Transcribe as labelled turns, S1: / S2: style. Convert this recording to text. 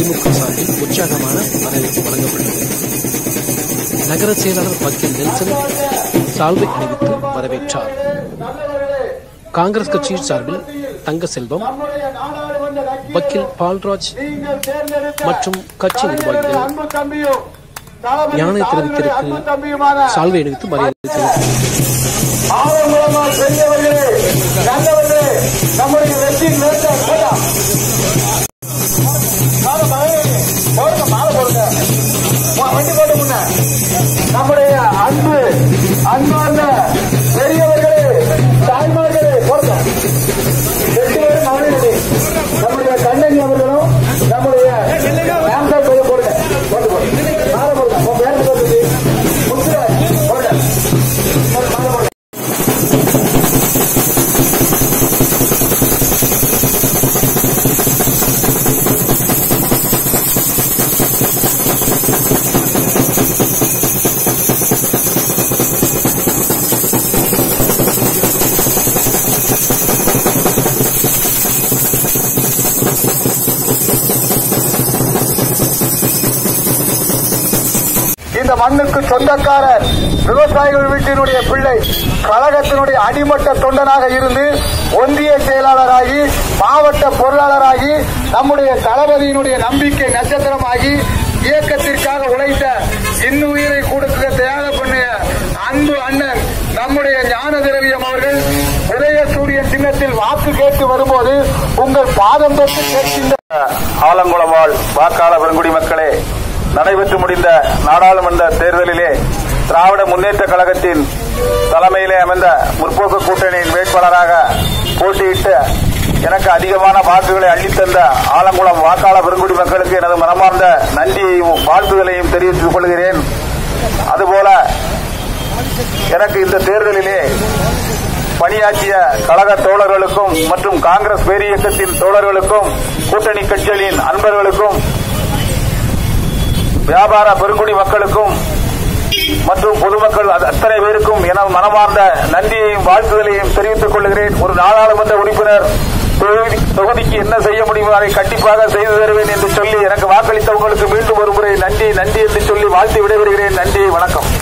S1: திமுக சார்பில் உற்சாகமான வரவேற்பு வழங்கப்பட்டது நகர செயலாளர் வக்கீல் நெல்சன் சால்வை அணிவித்து வரவேற்றார் காங்கிரஸ் கட்சியின் சார்பில் தங்க செல்வம் வக்கீல் பால்ராஜ் மற்றும் கட்சி நிர்வாகிகள் ஞான திறத்திற்கு சால்வை அணிவித்து மரியாதை தெரிவித்தனர்
S2: ஆவணமாக பெரியவர்களே நல்லவர்களே நம்முடைய வெற்றியின் வேட்டம் போடா. மாலை மகனே, போடுங்க, மாலை போடுங்க. வா, வண்டி போட்டு முன்ன. நம்முடைய அன்பு அன்பார்ந்த பெரியவர்களே தாய்மார்களே போடுங்க எட்டு பேரும் மகளிரே நம்முடைய கண்ணகி அவர்களும் நம்முடைய ராம்சார் பையன் போடுங்க போட்டு போடுங்க மாலை போடுங்க உன் பேருக்கு போட்டு முத்துராஜ் போடுங்க மாலை போடுங்க இந்த மண்ணுக்கு சொந்தக்காரர் விவசாயிகள் வீட்டினுடைய பிள்ளை கழகத்தினுடைய அடிமட்ட தொண்டனாக இருந்து ஒன்றிய செயலாளராகி மாவட்ட பொருளாளராகி நம்முடைய தளபதியினுடைய நம்பிக்கை நட்சத்திரமாகி இயக்கத்திற்காக உழைத்த இன்னுயிரை கொடுக்க தியாகம் பண்ணிய அன்பு அண்ணன் நம்முடைய ஞான திரவியம் அவர்கள் உதயசூரியன் சின்னத்தில் வாக்கு கேட்டு வரும்போது உங்கள் பாதம் தொட்டு கேட்கின்ற ஆலங்குளம் வாழ் வாக்காள பெருங்குடி மக்களே நடைபெற்று முடிந்த நாடாளுமன்ற தேர்தலிலே திராவிட முன்னேற்ற கழகத்தின் தலைமையிலே அமைந்த முற்போக்கு கூட்டணியின் வேட்பாளராக போட்டியிட்டு எனக்கு அதிகமான வாக்குகளை அள்ளித்தந்த ஆலங்குளம் வாக்காள பெருங்குடி மக்களுக்கு எனது மனமார்ந்த நன்றியையும் வாழ்த்துதலையும் தெரிவித்துக் கொள்கிறேன் அதுபோல எனக்கு இந்த தேர்தலிலே பணியாற்றிய கழக தோழர்களுக்கும் மற்றும் காங்கிரஸ் பேரியக்கத்தின் தோழர்களுக்கும் கூட்டணி கட்சிகளின் அன்பர்களுக்கும் வியாபார பெருங்குடி மக்களுக்கும் மற்றும் பொதுமக்கள் அ- அத்தனை பேருக்கும் என மனமார்ந்த நன்றியையும் வாழ்த்துதலையும் தெரிவித்துக் கொள்கிறேன் ஒரு நாடாளுமன்ற உறுப்பினர் தொகுதி- தொகுதிக்கு என்ன செய்ய முடியுமோ அதை கண்டிப்பாக செய்து தருவேன் என்று சொல்லி எனக்கு வாக்களித்தவங்களுக்கு மீண்டும் ஒருமுறை நன்றி நன்றி என்று சொல்லி வாழ்த்து விடைபெறுகிறேன் நன்றி வணக்கம்